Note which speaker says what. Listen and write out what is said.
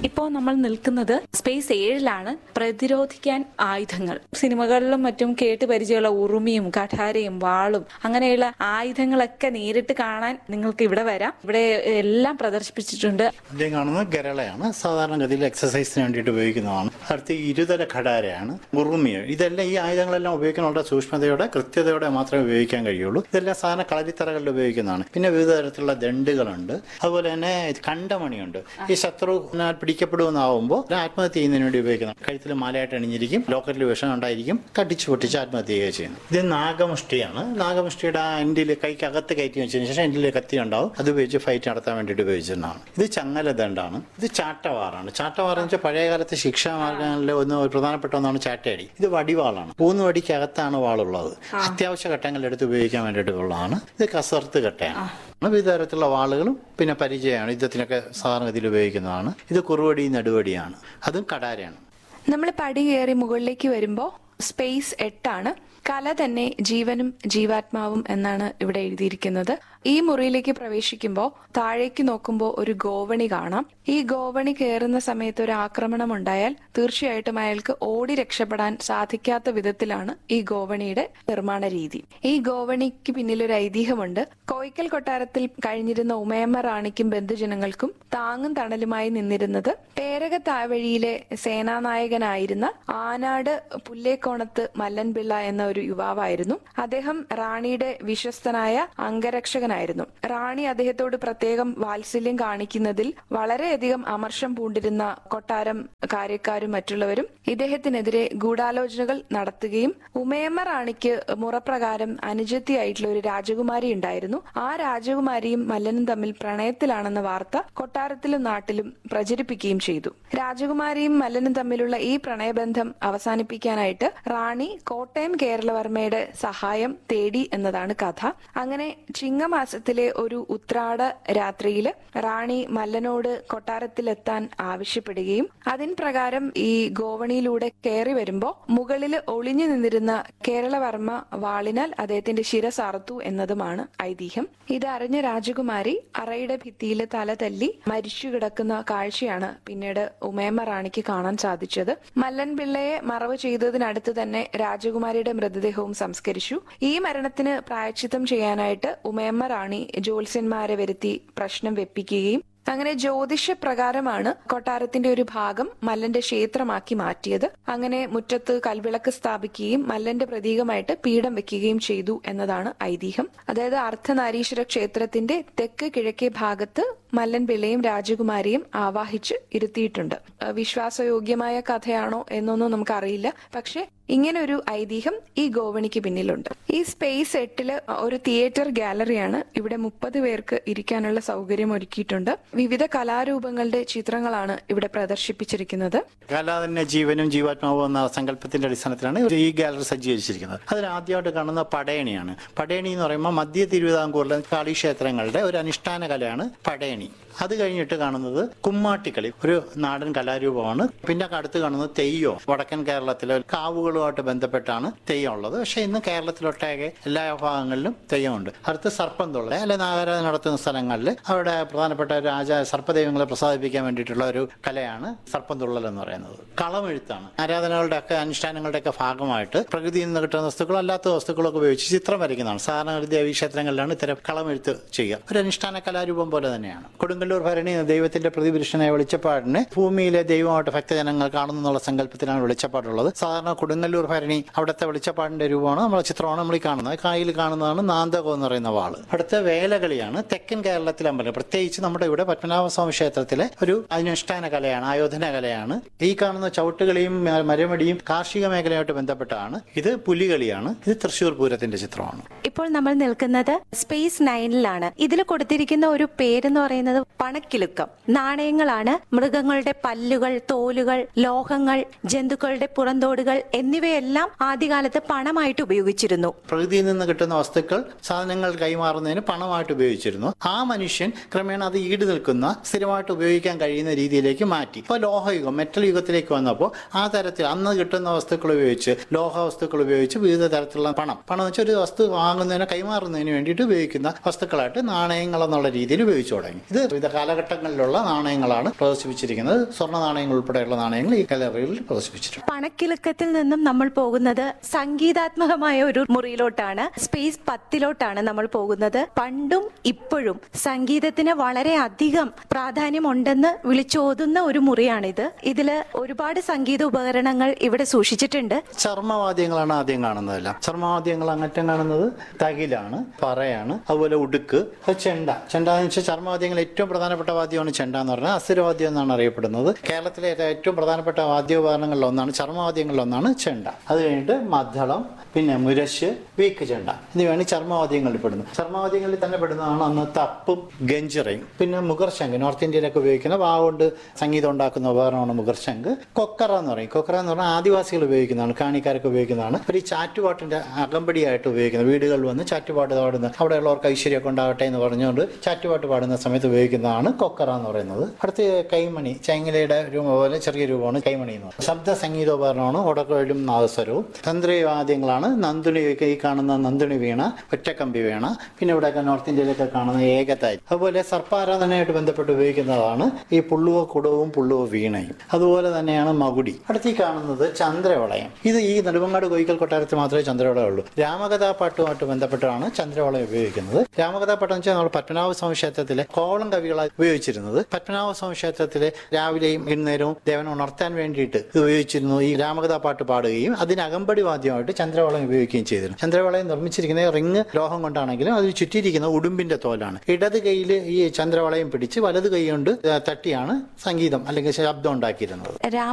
Speaker 1: ഇപ്പോൾ നമ്മൾ നിൽക്കുന്നത് സ്പേസ് ഏഴിലാണ് പ്രതിരോധിക്കാൻ ആയുധങ്ങൾ സിനിമകളിലും മറ്റും കേട്ട് പരിചയമുള്ള ഉറുമിയും കഠാരയും വാളും അങ്ങനെയുള്ള ആയുധങ്ങളൊക്കെ നേരിട്ട് കാണാൻ നിങ്ങൾക്ക് ഇവിടെ വരാം ഇവിടെ എല്ലാം പ്രദർശിപ്പിച്ചിട്ടുണ്ട്
Speaker 2: ആദ്യം കാണുന്നത് ഗരളയാണ് സാധാരണഗതിയിൽ എക്സസൈസിന് വേണ്ടിയിട്ട് ഉപയോഗിക്കുന്നതാണ് അടുത്ത് ഇരുതല ഖടാരയാണ് ഉറുമിയ ഇതെല്ലാം ഈ ആയുധങ്ങളെല്ലാം ഉപയോഗിക്കാൻ വളരെ സൂക്ഷ്മതയോടെ കൃത്യതയോടെ മാത്രമേ ഉപയോഗിക്കാൻ കഴിയുള്ളൂ ഇതെല്ലാം സാധാരണ കളരിത്തറകളിൽ ഉപയോഗിക്കുന്നതാണ് പിന്നെ വിവിധ തരത്തിലുള്ള ദണ്ടുകളുണ്ട് അതുപോലെ തന്നെ കണ്ടമണിയുണ്ട് ഈ ശത്രുവിനാൽ പിടിക്കപ്പെടുമെന്നാവുമ്പോൾ ആത്മഹത്യ ചെയ്യുന്നതിന് വേണ്ടി ഉപയോഗിക്കുന്നത് കഴുത്തിൽ മാലയായിട്ട് അണിഞ്ഞിരിക്കും ലോക്കറ്റിൽ വിഷം ഉണ്ടായിരിക്കും കടിച്ചു പൊട്ടിച്ച് ആത്മഹത്യ ചെയ്യുക ചെയ്യുന്നു ഇത് നാഗമുഷ്ടിയാണ് നാഗമുഷ്ടിയുടെ ആ എൻഡിൽ കൈക്കകത്ത് കയറ്റി വെച്ചതിന് ശേഷം എൻഡിൽ കത്തി ഉണ്ടാവും അത് ഉപയോഗിച്ച് ഫൈറ്റ് നടത്താൻ വേണ്ടിയിട്ട് ഉപയോഗിച്ചിട്ടുണ്ടാണ് ഇത് ചങ്ങല ദണ്ടാണ് ഇത് ചാട്ടവാറാണ് ചാട്ടവാർ എന്ന് വെച്ചാൽ പഴയ കാലത്തെ ശിക്ഷാ മാർഗങ്ങളിലെ ഒന്ന് ഒരു പ്രധാനപ്പെട്ട ഒന്നാണ് ചാട്ടയടി ഇത് വടിവാളാണ് മൂന്ന് വടിക്കകത്താണ് വാളുള്ളത് അത്യാവശ്യ ഘട്ടങ്ങളിൽ എടുത്ത് ഉപയോഗിക്കാൻ വേണ്ടിയിട്ടുള്ളതാണ് ഇത് കസർത്ത് കട്ടയാണ് വിവിധ തരത്തിലുള്ള വാളുകളും പിന്നെ പരിചയമാണ് യുദ്ധത്തിനൊക്കെ സാധാരണഗതിയിൽ ഉപയോഗിക്കുന്നതാണ് ഇത് കുറുവടി നെടുവടിയാണ് അതും കടാരയാണ്
Speaker 3: നമ്മൾ പടി കയറി മുകളിലേക്ക് വരുമ്പോൾ സ്പേസ് എട്ടാണ് കല തന്നെ ജീവനും ജീവാത്മാവും എന്നാണ് ഇവിടെ എഴുതിയിരിക്കുന്നത് ഈ മുറിയിലേക്ക് പ്രവേശിക്കുമ്പോൾ താഴേക്ക് നോക്കുമ്പോൾ ഒരു ഗോവണി കാണാം ഈ ഗോവണി കയറുന്ന സമയത്ത് ഒരു ആക്രമണം ഉണ്ടായാൽ തീർച്ചയായിട്ടും അയാൾക്ക് ഓടി രക്ഷപ്പെടാൻ സാധിക്കാത്ത വിധത്തിലാണ് ഈ ഗോവണിയുടെ നിർമ്മാണ രീതി ഈ ഗോവണിക്ക് പിന്നിൽ ഒരു ഐതിഹ്യമുണ്ട് കോയിക്കൽ കൊട്ടാരത്തിൽ കഴിഞ്ഞിരുന്ന ഉമയമ്മ റാണിക്കും ബന്ധുജനങ്ങൾക്കും താങ്ങും തണലുമായി നിന്നിരുന്നത് പേരക താവഴിയിലെ സേനാനായകനായിരുന്ന ആനാട് പുല്ലേക്കോണത്ത് മല്ലൻപിള്ള എന്ന ഒരു യുവാവായിരുന്നു അദ്ദേഹം റാണിയുടെ വിശ്വസ്തനായ അംഗരക്ഷകനായിരുന്നു റാണി അദ്ദേഹത്തോട് പ്രത്യേകം വാത്സല്യം കാണിക്കുന്നതിൽ വളരെയധികം അമർഷം പൂണ്ടിരുന്ന കൊട്ടാരം കാര്യക്കാരും മറ്റുള്ളവരും ഇദ്ദേഹത്തിനെതിരെ ഗൂഢാലോചനകൾ നടത്തുകയും ഉമയമ്മ റാണിക്ക് മുറപ്രകാരം അനുജത്തിയായിട്ടുള്ള ഒരു രാജകുമാരി ഉണ്ടായിരുന്നു ആ രാജകുമാരിയും മല്ലനും തമ്മിൽ പ്രണയത്തിലാണെന്ന വാർത്ത കൊട്ടാരത്തിലും നാട്ടിലും പ്രചരിപ്പിക്കുകയും ചെയ്തു രാജകുമാരിയും മല്ലനും തമ്മിലുള്ള ഈ പ്രണയബന്ധം അവസാനിപ്പിക്കാനായിട്ട് റാണി കോട്ടയം കേരളവർമ്മയുടെ സഹായം തേടി എന്നതാണ് കഥ അങ്ങനെ ചിങ്ങമാസത്തിലെ ഒരു ഉത്രാട രാത്രിയിൽ റാണി മല്ലനോട് കൊട്ടാരത്തിലെത്താൻ ആവശ്യപ്പെടുകയും അതിൻ പ്രകാരം ഈ ഗോവണിയിലൂടെ കയറി വരുമ്പോ മുകളിൽ ഒളിഞ്ഞു നിന്നിരുന്ന കേരളവർമ്മ വാളിനാൽ അദ്ദേഹത്തിന്റെ ശിരസ് അറുത്തു എന്നതുമാണ് ഐതിഹ്യം ഇത് അറിഞ്ഞ രാജകുമാരി അറയുടെ ഭിത്തിയിൽ തല തല്ലി മരിച്ചു കിടക്കുന്ന കാഴ്ചയാണ് പിന്നീട് ഉമയമ്മ റാണിക്ക് കാണാൻ സാധിച്ചത് മല്ലൻ പിള്ളയെ മറവ് ചെയ്തതിനടുത്ത് തന്നെ രാജകുമാരിയുടെ മൃതദേഹവും സംസ്കരിച്ചു ഈ മരണത്തിന് പ്രായച്ചിത്തം ചെയ്യാനായിട്ട് ഉമയമ്മ റാണി ജ്യോത്സ്യന്മാരെ വരുത്തി പ്രശ്നം വെപ്പിക്കുകയും അങ്ങനെ ജ്യോതിഷ പ്രകാരമാണ് കൊട്ടാരത്തിന്റെ ഒരു ഭാഗം മല്ലന്റെ ക്ഷേത്രമാക്കി മാറ്റിയത് അങ്ങനെ മുറ്റത്ത് കൽവിളക്ക് സ്ഥാപിക്കുകയും മല്ലന്റെ പ്രതീകമായിട്ട് പീഠം വെക്കുകയും ചെയ്തു എന്നതാണ് ഐതിഹ്യം അതായത് അർദ്ധനാരീശ്വര ക്ഷേത്രത്തിന്റെ തെക്ക് കിഴക്കേ ഭാഗത്ത് മല്ലൻ പിള്ളയും രാജകുമാരിയും ആവാഹിച്ച് ഇരുത്തിയിട്ടുണ്ട് അഹ് വിശ്വാസയോഗ്യമായ കഥയാണോ എന്നൊന്നും നമുക്കറിയില്ല പക്ഷെ ഇങ്ങനെ ഒരു ഐതിഹ്യം ഈ ഗോവണിക്ക് പിന്നിലുണ്ട് ഈ സ്പേസ് എട്ടില് ഒരു തിയേറ്റർ ഗാലറിയാണ് ഇവിടെ മുപ്പത് പേർക്ക് ഇരിക്കാനുള്ള സൗകര്യം ഒരുക്കിയിട്ടുണ്ട് വിവിധ കലാരൂപങ്ങളുടെ ചിത്രങ്ങളാണ് ഇവിടെ പ്രദർശിപ്പിച്ചിരിക്കുന്നത്
Speaker 2: കല തന്നെ ജീവനും ജീവാത്മാവും എന്ന സങ്കല്പത്തിന്റെ അടിസ്ഥാനത്തിലാണ് ഈ ഗാലറി സജ്ജീകരിച്ചിരിക്കുന്നത് അതിൽ ആദ്യമായിട്ട് കാണുന്ന പടയണിയാണ് പടയണി എന്ന് പറയുമ്പോൾ മധ്യ തിരുവിതാംകൂറിലെ കാളിക്ഷേത്രങ്ങളുടെ ഒരു അനുഷ്ഠാന കലയാണ് പടയണി അത് കഴിഞ്ഞിട്ട് കാണുന്നത് കുമ്മാട്ടിക്കളി ഒരു നാടൻ കലാരൂപമാണ് പിന്നെ അടുത്ത് കാണുന്നത് തെയ്യോ വടക്കൻ കേരളത്തിലെ കാവുകളുമായിട്ട് ബന്ധപ്പെട്ടാണ് തെയ്യം ഉള്ളത് പക്ഷെ ഇന്ന് കേരളത്തിലൊട്ടാകെ എല്ലാ ഭാഗങ്ങളിലും തെയ്യമുണ്ട് അടുത്ത് സർപ്പം തുള്ളൽ അല്ലെ നാഗരാജ നടത്തുന്ന സ്ഥലങ്ങളിൽ അവിടെ പ്രധാനപ്പെട്ട രാജ സർപ്പദൈവങ്ങളെ പ്രസാദിപ്പിക്കാൻ വേണ്ടിയിട്ടുള്ള ഒരു കലയാണ് സർപ്പം തുള്ളൽ എന്ന് പറയുന്നത് കളമെഴുത്താണ് ആരാധനകളുടെ ഒക്കെ അനുഷ്ഠാനങ്ങളുടെ ഒക്കെ ഭാഗമായിട്ട് പ്രകൃതിയിൽ നിന്ന് കിട്ടുന്ന വസ്തുക്കളും അല്ലാത്ത വസ്തുക്കളൊക്കെ ഉപയോഗിച്ച് ചിത്രം വരയ്ക്കുന്നതാണ് സാധാരണ ഒരു ദേവീക്ഷേത്രങ്ങളിലാണ് ഇത്തരം കളമെഴുത്ത് ചെയ്യുക ഒരു അനുഷ്ഠാന കലാരൂപം പോലെ തന്നെയാണ് കൊടുങ്ങല്ലൂർ ഭരണി ദൈവത്തിന്റെ പ്രതിപുരുഷനായ വെളിച്ചപ്പാടിനെ ഭൂമിയിലെ ദൈവമായിട്ട് ഭക്തജനങ്ങൾ കാണുന്നു എന്നുള്ള സങ്കല്പത്തിലാണ് വെളിച്ചപ്പാടുള്ളത് സാധാരണ കൊടുങ്ങല്ലൂർ ഭരണി അവിടുത്തെ വെളിച്ചപ്പാടിന്റെ രൂപമാണ് നമ്മളെ ചിത്രമാണ് നമ്മൾ ഈ കാണുന്നത് കായിൽ കാണുന്നതാണ് നാന്തകം എന്ന് പറയുന്ന വാള് അടുത്ത വേലകളിയാണ് തെക്കൻ കേരളത്തിലെ അമ്പലം പ്രത്യേകിച്ച് നമ്മുടെ ഇവിടെ പത്മനാഭസ്വാമി ക്ഷേത്രത്തിലെ ഒരു അനുഷ്ഠാന കലയാണ് ആയോധന കലയാണ് ഈ കാണുന്ന ചവിട്ടുകളിയും മ- മരമടിയും കാർഷിക മേഖലയുമായിട്ട് ബന്ധപ്പെട്ടാണ് ഇത് പുലികളിയാണ് ഇത് തൃശ്ശൂർ പൂരത്തിന്റെ ചിത്രമാണ്
Speaker 4: ഇപ്പോൾ നമ്മൾ നിൽക്കുന്നത് സ്പേസ് നയനിലാണ് ഇതിൽ കൊടുത്തിരിക്കുന്ന ഒരു പേരെന്ന് പറയുന്നത് പണക്കിലുക്കം നാണയങ്ങളാണ് മൃഗങ്ങളുടെ പല്ലുകൾ തോലുകൾ ലോഹങ്ങൾ ജന്തുക്കളുടെ പുറന്തോടുകൾ എന്നിവ എന്നിവയെല്ലാം ആദ്യകാലത്ത് പണമായിട്ട് ഉപയോഗിച്ചിരുന്നു
Speaker 2: പ്രകൃതിയിൽ നിന്ന് കിട്ടുന്ന വസ്തുക്കൾ സാധനങ്ങൾ കൈമാറുന്നതിന് പണമായിട്ട് ഉപയോഗിച്ചിരുന്നു ആ മനുഷ്യൻ ക്രമേണ അത് ഈട് നിൽക്കുന്ന സ്ഥിരമായിട്ട് ഉപയോഗിക്കാൻ കഴിയുന്ന രീതിയിലേക്ക് മാറ്റി ഇപ്പോൾ ലോഹയുഗം മെറ്റൽ യുഗത്തിലേക്ക് വന്നപ്പോൾ ആ തരത്തിൽ അന്ന് കിട്ടുന്ന വസ്തുക്കൾ ഉപയോഗിച്ച് ലോഹ വസ്തുക്കൾ ഉപയോഗിച്ച് വിവിധ തരത്തിലുള്ള പണം പണം എന്ന് വെച്ചാൽ ഒരു വസ്തു വാങ്ങുന്നതിന് കൈമാറുന്നതിന് വേണ്ടിയിട്ട് ഉപയോഗിക്കുന്ന വസ്തുക്കളായിട്ട് നാണയങ്ങൾ എന്നുള്ള രീതിയിൽ ഉപയോഗിച്ചു തുടങ്ങി ഇത് വിവിധ കാലഘട്ടങ്ങളിലുള്ള നാണയങ്ങളാണ് പ്രദർശിപ്പിച്ചിരിക്കുന്നത് സ്വർണ്ണ നാണയങ്ങൾ ഉൾപ്പെടെയുള്ള നാണയങ്ങൾ ഈ ഗാലറിയിൽ പ്രദർശിപ്പിച്ചിട്ടുണ്ട്
Speaker 4: പണക്കിലുക്കത്തിൽ നിന്നും നമ്മൾ പോകുന്നത് സംഗീതാത്മകമായ ഒരു മുറിയിലോട്ടാണ് സ്പേസ് പത്തിലോട്ടാണ് നമ്മൾ പോകുന്നത് പണ്ടും ഇപ്പോഴും സംഗീതത്തിന് വളരെ അധികം പ്രാധാന്യമുണ്ടെന്ന് വിളിച്ചോതുന്ന ഒരു മുറിയാണിത് ഇതില് ഒരുപാട് സംഗീത ഉപകരണങ്ങൾ ഇവിടെ സൂക്ഷിച്ചിട്ടുണ്ട്
Speaker 2: ചർമ്മവാദ്യങ്ങളാണ് ആദ്യം കാണുന്നതെല്ലാം ചർമ്മവാദ്യങ്ങൾ അങ്ങറ്റം കാണുന്നത് തകിലാണ് പറയാണ് അതുപോലെ ഉടുക്ക് അത് ചെണ്ട ചെണ്ട എന്ന് വെച്ചാൽ ചർമ്മവാദ്യങ്ങൾ ഏറ്റവും പ്രധാനപ്പെട്ട വാദ്യമാണ് ചെണ്ട എന്ന് പറഞ്ഞാൽ അസുരവാദ്യം എന്നാണ് അറിയപ്പെടുന്നത് കേരളത്തിലെ ഏറ്റവും പ്രധാനപ്പെട്ട വാദ്യോപകരണങ്ങളിൽ ഒന്നാണ് ചർമ്മവാദ്യങ്ങളിൽ ഒന്നാണ് ചെണ്ട അത് കഴിഞ്ഞിട്ട് മദ്ദളം പിന്നെ മുരശ് വീക്ക് ചെണ്ട എന്നിവയാണ് ഈ ചർമ്മവാദ്യങ്ങളിൽ പെടുന്നത് ചർമ്മവാദ്യങ്ങളിൽ തന്നെ പെടുന്നതാണ് അന്ന് തപ്പും ഗഞ്ചിറയും പിന്നെ മുഗർശംഖ് നോർത്ത് ഇന്ത്യയിലൊക്കെ ഉപയോഗിക്കുന്ന വാ കൊണ്ട് സംഗീതം ഉണ്ടാക്കുന്ന ഉപകരണമാണ് മുഗർശംഖ് കൊക്കറ എന്ന് പറയും കൊക്കറ എന്ന് പറഞ്ഞാൽ ആദിവാസികൾ ഉപയോഗിക്കുന്നതാണ് കാണിക്കാരൊക്കെ ഉപയോഗിക്കുന്നതാണ് ഒരു ഈ ചാറ്റുപാട്ടിന്റെ അകമ്പടിയായിട്ട് ഉപയോഗിക്കുന്നത് വീടുകളിൽ വന്ന് ചാറ്റുപാട്ട് പാടുന്ന അവിടെയുള്ളവർക്ക് ഐശ്വര്യമൊക്കെ ഉണ്ടാകട്ടെ എന്ന് പറഞ്ഞുകൊണ്ട് ചാറ്റുപാട്ട് പാടുന്ന സമയത്ത് ഉപയോഗിക്കുന്നതാണ് കൊക്കറ എന്ന് പറയുന്നത് അടുത്ത് കൈമണി ചൈങ്ങലയുടെ രൂപം പോലെ ചെറിയ രൂപമാണ് കൈമണി എന്ന് പറയുന്നത് ശബ്ദ സംഗീതോപകരണമാണ് ഒടക്കോലും നാദസ്വരവും തന്ത്രവാദ്യങ്ങളാണ് നന്ദുണി ഈ കാണുന്ന നന്ദുണി വീണ ഒറ്റക്കമ്പി വീണ പിന്നെ ഇവിടെയൊക്കെ നോർത്ത് ഇന്ത്യയിലൊക്കെ കാണുന്ന ഏകതാരി അതുപോലെ സർപ്പാരാധനയായിട്ട് ബന്ധപ്പെട്ട് ഉപയോഗിക്കുന്നതാണ് ഈ പുള്ളുവ കുടവും പുള്ളുവ വീണയും അതുപോലെ തന്നെയാണ് മകുടി അടുത്ത് ഈ കാണുന്നത് ചന്ദ്രവളയം ഇത് ഈ നെടുമങ്ങാട് കോയിക്കൽ കൊട്ടാരത്തിൽ മാത്രമേ ചന്ദ്രവളയം ഉള്ളൂ രാമകഥാപാട്ടുമായിട്ട് ബന്ധപ്പെട്ടാണ് ചന്ദ്രവളയം ഉപയോഗിക്കുന്നത് രാമകഥാപാട്ട് എന്ന് വെച്ചാൽ നമ്മൾ പത്മനാഭ സ്വാമി ക്ഷേത്രത്തിലെ കോവളം കവികളായി ഉപയോഗിച്ചിരുന്നത് പത്മനാഭ സ്വാമി ക്ഷേത്രത്തിലെ രാവിലെയും ഇന്നേരവും ദേവനെ ഉണർത്താൻ വേണ്ടിയിട്ട് ഇത് ഉപയോഗിച്ചിരുന്നു ഈ രാമകഥാപാട്ട് പാടുകയും അതിന് അകമ്പടി വാദ്യമായിട്ട് ചന്ദ്രവളയം ഉപയോഗിക്കുകയും ചെയ്തിരുന്നു ചന്ദ്രവളയം നിർമ്മിച്ചിരിക്കുന്ന റിങ് ലോഹം കൊണ്ടാണെങ്കിലും അതിൽ ചുറ്റിയിരിക്കുന്ന ഉടുമ്പിന്റെ തോലാണ് ഇടത് കൈയിൽ ഈ ചന്ദ്രവളയം പിടിച്ച് വലത് കൈ കൊണ്ട് തട്ടിയാണ് സംഗീതം അല്ലെങ്കിൽ ശബ്ദം ഉണ്ടാക്കിയിരുന്നത്